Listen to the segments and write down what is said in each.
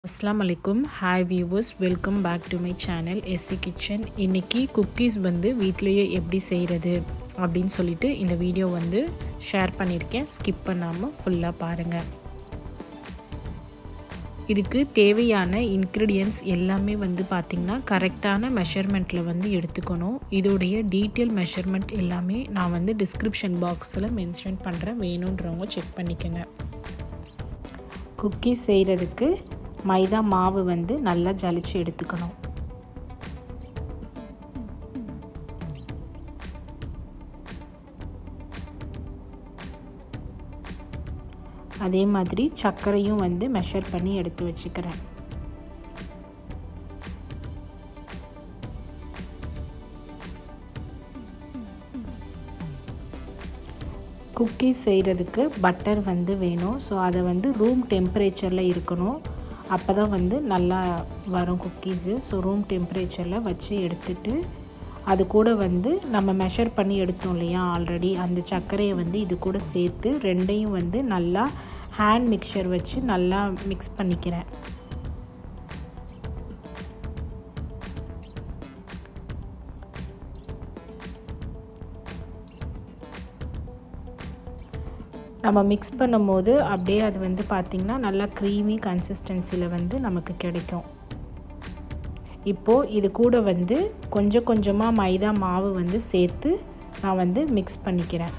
அஸ்லாம் அலைக்கும் hi viewers welcome back to my channel SC kitchen இன்றைக்கி குக்கீஸ் வந்து வீட்டிலையே எப்படி செய்கிறது அப்படின்னு சொல்லிட்டு இந்த வீடியோ வந்து ஷேர் பண்ணியிருக்கேன் ஸ்கிப் பண்ணாமல் ஃபுல்லாக பாருங்கள் இதுக்கு தேவையான இன்க்ரீடியன்ஸ் எல்லாமே வந்து பார்த்திங்கன்னா கரெக்டான மெஷர்மெண்ட்டில் வந்து எடுத்துக்கணும் இதோடைய டீட்டெயில் மெஷர்மெண்ட் எல்லாமே நான் வந்து டிஸ்கிரிப்ஷன் பாக்ஸில் மென்ஷன் பண்ணுறேன் வேணுன்றவங்க செக் பண்ணிக்கோங்க குக்கீஸ் செய்கிறதுக்கு மைதா மாவு வந்து நல்லா ஜலிச்சு எடுத்துக்கணும் அதே மாதிரி சர்க்கரையும் வந்து மெஷர் பண்ணி எடுத்து வச்சுக்கிறேன் குக்கீஸ் செய்கிறதுக்கு பட்டர் வந்து வேணும் ஸோ அதை வந்து ரூம் டெம்பரேச்சரில் இருக்கணும் அப்போ தான் வந்து நல்லா வரும் குக்கீஸு ஸோ ரூம் டெம்பரேச்சரில் வச்சு எடுத்துட்டு அது கூட வந்து நம்ம மெஷர் பண்ணி எடுத்தோம் இல்லையா ஆல்ரெடி அந்த சர்க்கரையை வந்து இது கூட சேர்த்து ரெண்டையும் வந்து நல்லா ஹேண்ட் மிக்சர் வச்சு நல்லா மிக்ஸ் பண்ணிக்கிறேன் நம்ம மிக்ஸ் பண்ணும்போது அப்படியே அது வந்து பார்த்திங்கன்னா நல்லா க்ரீமி கன்சிஸ்டன்சியில் வந்து நமக்கு கிடைக்கும் இப்போது இது கூட வந்து கொஞ்சம் கொஞ்சமாக மைதா மாவு வந்து சேர்த்து நான் வந்து மிக்ஸ் பண்ணிக்கிறேன்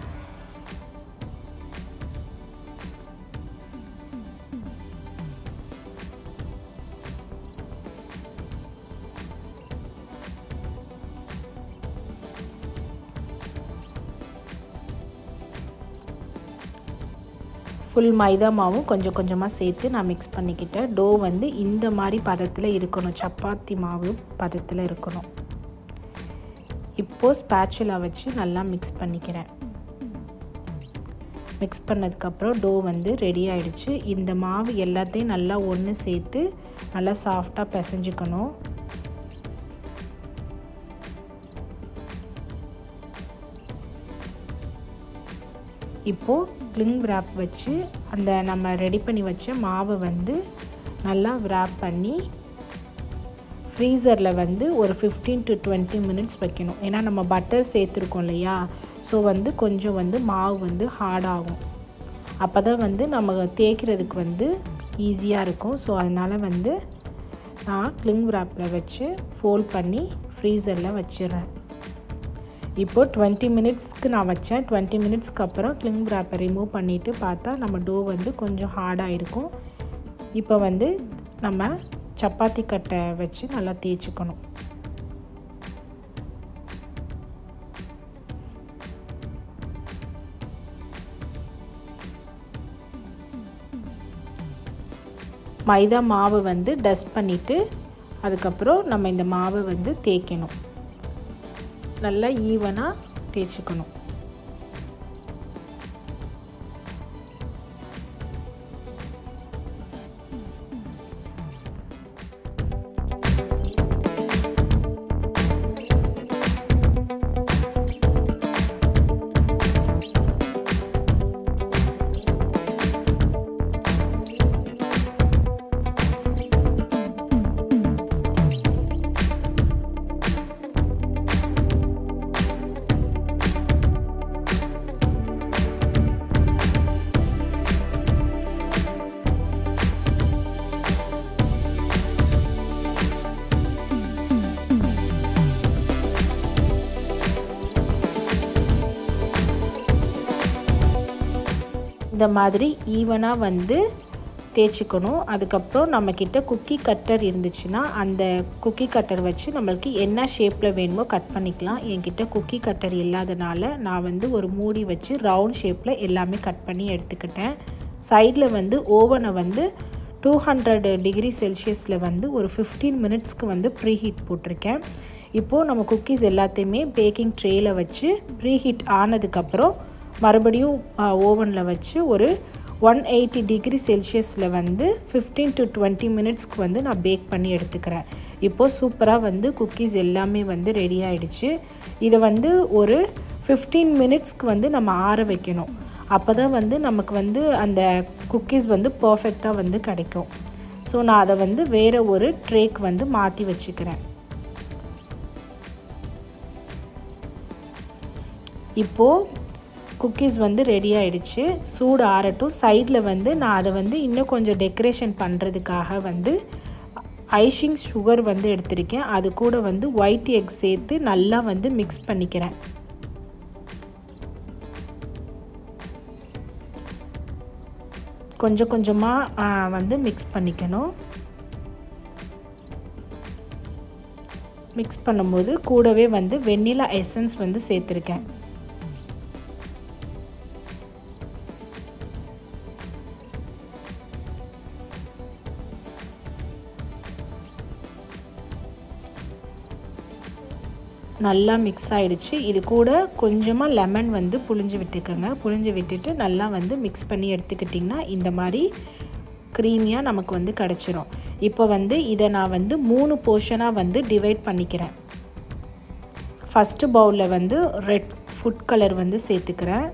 ஃபுல் மைதா மாவும் கொஞ்சம் கொஞ்சமாக சேர்த்து நான் மிக்ஸ் பண்ணிக்கிட்டேன் டோ வந்து இந்த மாதிரி பதத்தில் இருக்கணும் சப்பாத்தி மாவு பதத்தில் இருக்கணும் இப்போது ஸ்பேச்சுலா வச்சு நல்லா மிக்ஸ் பண்ணிக்கிறேன் மிக்ஸ் பண்ணதுக்கப்புறம் டோ வந்து ரெடி ஆகிடுச்சு இந்த மாவு எல்லாத்தையும் நல்லா ஒன்று சேர்த்து நல்லா சாஃப்டாக பிசைஞ்சுக்கணும் இப்போது க்ளிங் விராப் வச்சு அந்த நம்ம ரெடி பண்ணி வச்ச மாவை வந்து நல்லா விராப் பண்ணி ஃப்ரீசரில் வந்து ஒரு ஃபிஃப்டீன் டு டுவெண்ட்டி மினிட்ஸ் வைக்கணும் ஏன்னா நம்ம பட்டர் சேர்த்துருக்கோம் இல்லையா ஸோ வந்து கொஞ்சம் வந்து மாவு வந்து ஹார்டாகும் அப்போ தான் வந்து நம்ம தேய்க்கிறதுக்கு வந்து ஈஸியாக இருக்கும் ஸோ அதனால் வந்து நான் க்ளிங் விராப்பில் வச்சு ஃபோல்ட் பண்ணி ஃப்ரீசரில் வச்சிடுறேன் இப்போது டுவெண்ட்டி மினிட்ஸ்க்கு நான் வச்சேன் டுவெண்ட்டி மினிட்ஸ்க்கு அப்புறம் கிளிங் வ்ராப்பை ரிமூவ் பண்ணிவிட்டு பார்த்தா நம்ம டோ வந்து கொஞ்சம் ஹார்டாக இருக்கும் இப்போ வந்து நம்ம சப்பாத்தி கட்டை வச்சு நல்லா தேய்ச்சிக்கணும் மைதா மாவு வந்து டஸ்ட் பண்ணிவிட்டு அதுக்கப்புறம் நம்ம இந்த மாவை வந்து தேய்க்கணும் நல்லா ஈவனாக தேய்ச்சிக்கணும் இந்த மாதிரி ஈவனாக வந்து தேய்ச்சிக்கணும் அதுக்கப்புறம் நம்மக்கிட்ட குக்கி கட்டர் இருந்துச்சுன்னா அந்த குக்கி கட்டர் வச்சு நம்மளுக்கு என்ன ஷேப்பில் வேணுமோ கட் பண்ணிக்கலாம் என்கிட்ட குக்கி கட்டர் இல்லாதனால நான் வந்து ஒரு மூடி வச்சு ரவுண்ட் ஷேப்பில் எல்லாமே கட் பண்ணி எடுத்துக்கிட்டேன் சைடில் வந்து ஓவனை வந்து டூ ஹண்ட்ரட் டிகிரி செல்சியஸில் வந்து ஒரு ஃபிஃப்டீன் மினிட்ஸ்க்கு வந்து ப்ரீ ஹீட் போட்டிருக்கேன் இப்போது நம்ம குக்கீஸ் எல்லாத்தையுமே பேக்கிங் ட்ரேயில் வச்சு ப்ரீ ஹீட் ஆனதுக்கப்புறம் மறுபடியும் ஓவனில் வச்சு ஒரு ஒன் எயிட்டி டிகிரி செல்சியஸில் வந்து ஃபிஃப்டீன் டு டுவெண்ட்டி மினிட்ஸ்க்கு வந்து நான் பேக் பண்ணி எடுத்துக்கிறேன் இப்போது சூப்பராக வந்து குக்கீஸ் எல்லாமே வந்து ரெடி ஆகிடுச்சு இதை வந்து ஒரு ஃபிஃப்டீன் மினிட்ஸ்க்கு வந்து நம்ம ஆற வைக்கணும் அப்போ தான் வந்து நமக்கு வந்து அந்த குக்கீஸ் வந்து பர்ஃபெக்டாக வந்து கிடைக்கும் ஸோ நான் அதை வந்து வேறு ஒரு ட்ரேக்கு வந்து மாற்றி வச்சுக்கிறேன் இப்போது குக்கீஸ் வந்து ரெடி ஆயிடுச்சு சூடு ஆறட்டும் சைடில் வந்து நான் அதை வந்து இன்னும் கொஞ்சம் டெக்கரேஷன் பண்ணுறதுக்காக வந்து ஐஷிங் சுகர் வந்து எடுத்திருக்கேன் அது கூட வந்து ஒயிட் எக் சேர்த்து நல்லா வந்து மிக்ஸ் பண்ணிக்கிறேன் கொஞ்சம் கொஞ்சமாக வந்து மிக்ஸ் பண்ணிக்கணும் மிக்ஸ் பண்ணும்போது கூடவே வந்து வெண்ணிலா எசன்ஸ் வந்து சேர்த்துருக்கேன் நல்லா மிக்ஸ் ஆகிடுச்சு இது கூட கொஞ்சமாக லெமன் வந்து புழிஞ்சு விட்டுக்கோங்க புழிஞ்சு விட்டுட்டு நல்லா வந்து மிக்ஸ் பண்ணி எடுத்துக்கிட்டிங்கன்னா இந்த மாதிரி க்ரீமியாக நமக்கு வந்து கிடச்சிரும் இப்போ வந்து இதை நான் வந்து மூணு போர்ஷனாக வந்து டிவைட் பண்ணிக்கிறேன் ஃபஸ்ட்டு பவுலில் வந்து ரெட் ஃபுட் கலர் வந்து சேர்த்துக்கிறேன்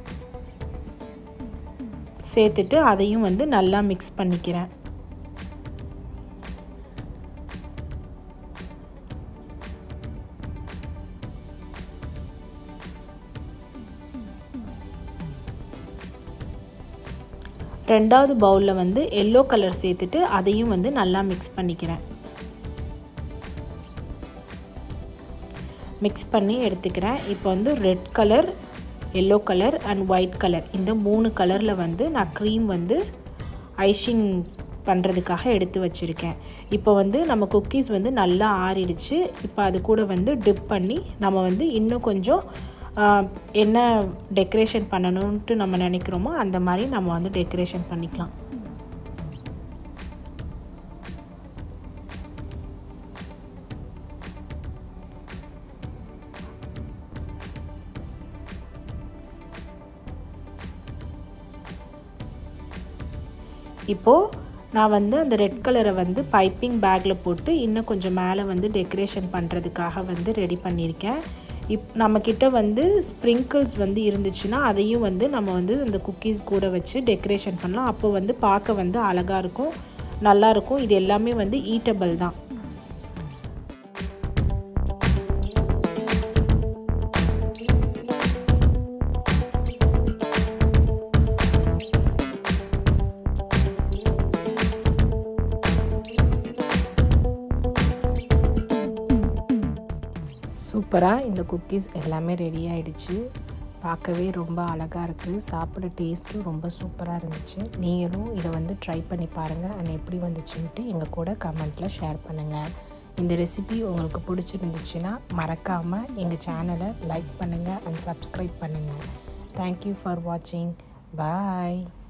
சேர்த்துட்டு அதையும் வந்து நல்லா மிக்ஸ் பண்ணிக்கிறேன் ரெண்டாவது பவுலில் வந்து எல்லோ கலர் சேர்த்துட்டு அதையும் வந்து நல்லா மிக்ஸ் பண்ணிக்கிறேன் மிக்ஸ் பண்ணி எடுத்துக்கிறேன் இப்போ வந்து red colour yellow colour and white colour இந்த மூணு கலரில் வந்து நான் க்ரீம் வந்து ஐஷிங் பண்ணுறதுக்காக எடுத்து வச்சுருக்கேன் இப்போ வந்து நம்ம குக்கீஸ் வந்து நல்லா ஆறிடுச்சு இப்போ அது கூட வந்து டிப் பண்ணி நம்ம வந்து இன்னும் கொஞ்சம் என்ன டெக்கரேஷன் பண்ணணுன்ட்டு நம்ம நினைக்கிறோமோ அந்த மாதிரி நம்ம வந்து டெக்கரேஷன் பண்ணிக்கலாம் இப்போது நான் வந்து அந்த ரெட் கலரை வந்து பைப்பிங் பேக்கில் போட்டு இன்னும் கொஞ்சம் மேலே வந்து டெக்கரேஷன் பண்ணுறதுக்காக வந்து ரெடி பண்ணியிருக்கேன் இப் நம்மக்கிட்ட வந்து ஸ்ப்ரிங்கிள்ஸ் வந்து இருந்துச்சுன்னா அதையும் வந்து நம்ம வந்து அந்த குக்கீஸ் கூட வச்சு டெக்கரேஷன் பண்ணலாம் அப்போ வந்து பார்க்க வந்து அழகாக இருக்கும் நல்லாயிருக்கும் இது எல்லாமே வந்து ஈட்டபிள் தான் சூப்பராக இந்த குக்கீஸ் எல்லாமே ரெடி ஆகிடுச்சு பார்க்கவே ரொம்ப அழகாக இருக்குது சாப்பிட டேஸ்ட்டும் ரொம்ப சூப்பராக இருந்துச்சு நீங்களும் இதை வந்து ட்ரை பண்ணி பாருங்கள் அண்ட் எப்படி வந்துச்சுன்ட்டு எங்கள் கூட கமெண்ட்டில் ஷேர் பண்ணுங்கள் இந்த ரெசிபி உங்களுக்கு பிடிச்சிருந்துச்சுன்னா மறக்காமல் எங்கள் சேனலை லைக் பண்ணுங்கள் அண்ட் சப்ஸ்கிரைப் பண்ணுங்கள் தேங்க்யூ ஃபார் வாட்சிங் பாய்